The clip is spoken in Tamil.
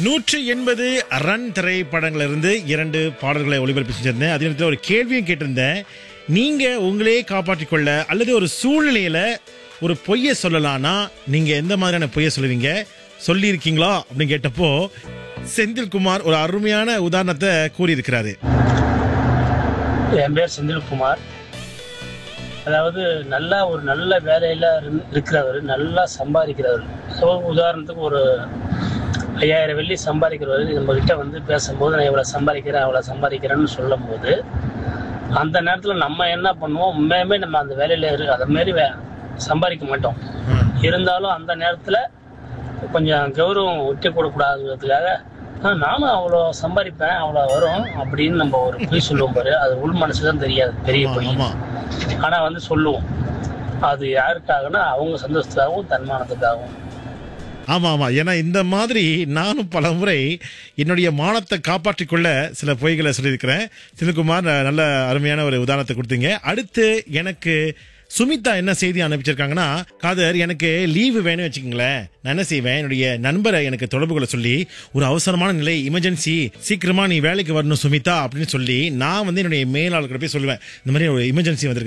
நூற்று எண்பது ரன் திரைப்படங்களிலிருந்து இரண்டு பாடல்களை ஒளிபரப்பி செஞ்சிருந்தேன் அதே நேரத்தில் ஒரு கேள்வியும் கேட்டிருந்தேன் நீங்க உங்களே காப்பாற்றிக் கொள்ள அல்லது ஒரு சூழ்நிலையில ஒரு பொய்யை சொல்லலாம்னா நீங்க எந்த மாதிரியான பொய்யை சொல்லுவீங்க சொல்லியிருக்கீங்களா அப்படின்னு கேட்டப்போ செந்தில்குமார் ஒரு அருமையான உதாரணத்தை கூறியிருக்கிறாரு என் பேர் செந்தில்குமார் அதாவது நல்லா ஒரு நல்ல வேலையில் இருக்கிறவர் நல்லா சம்பாதிக்கிறவர் அதாவது உதாரணத்துக்கு ஒரு ஐயாயிரம் வெள்ளி சம்பாதிக்கிறவர் நம்ம கிட்ட வந்து பேசும்போது நான் இவ்வளோ சம்பாதிக்கிறேன் அவ்வளோ சம்பாதிக்கிறேன்னு சொல்லும் போது அந்த நேரத்தில் நம்ம என்ன பண்ணுவோம் உண்மையுமே நம்ம அந்த வேலையில் இரு அதை மாரி வே சம்பாதிக்க மாட்டோம் இருந்தாலும் அந்த நேரத்தில் கொஞ்சம் கௌரவம் விட்டு கொடுக்கூடாதுங்கிறதுக்காக "ஆ, நானும் அவ்வளோ சம்பாதிப்பேன் அவ்வளோ வரும் அப்படின்னு நம்ம ஒரு பொய் சொல்லுவோம் பாரு அது உள் மனசு தான் தெரியாது பெரிய பொய் ஆமா ஆனால் வந்து சொல்லுவோம் அது யாருக்காகனா அவங்க சந்தோஷத்துக்காகவும் தன்மானத்துக்காகவும் ஆமா ஆமா ஏன்னா இந்த மாதிரி நானும் பல முறை என்னுடைய மானத்தை காப்பாற்றிக் கொள்ள சில பொய்களை சொல்லியிருக்கிறேன் செந்தில்குமார் ந- நல்ல அருமையான ஒரு உதாரணத்தை கொடுத்தீங்க அடுத்து எனக்கு சுமிதா என்ன செய்தி அனுப்பிச்சிருக்காங்கன்னா காதர் எனக்கு லீவு வேணும் வச்சுக்கோங்களேன் நான் என்ன செய்வேன் என்னுடைய நண்பரை எனக்கு தொடர்பு கொள்ள சொல்லி ஒரு அவசரமான நிலை எமர்ஜென்சி சீக்கிரமா நீ வேலைக்கு வரணும் சுமிதா அப்படின்னு சொல்லி நான் வந்து என்னுடைய மேலாளர்கிட்ட போய் சொல்லுவேன் இந்த மாதிரி ஒரு எமர்ஜென்சி வந்திருக்கு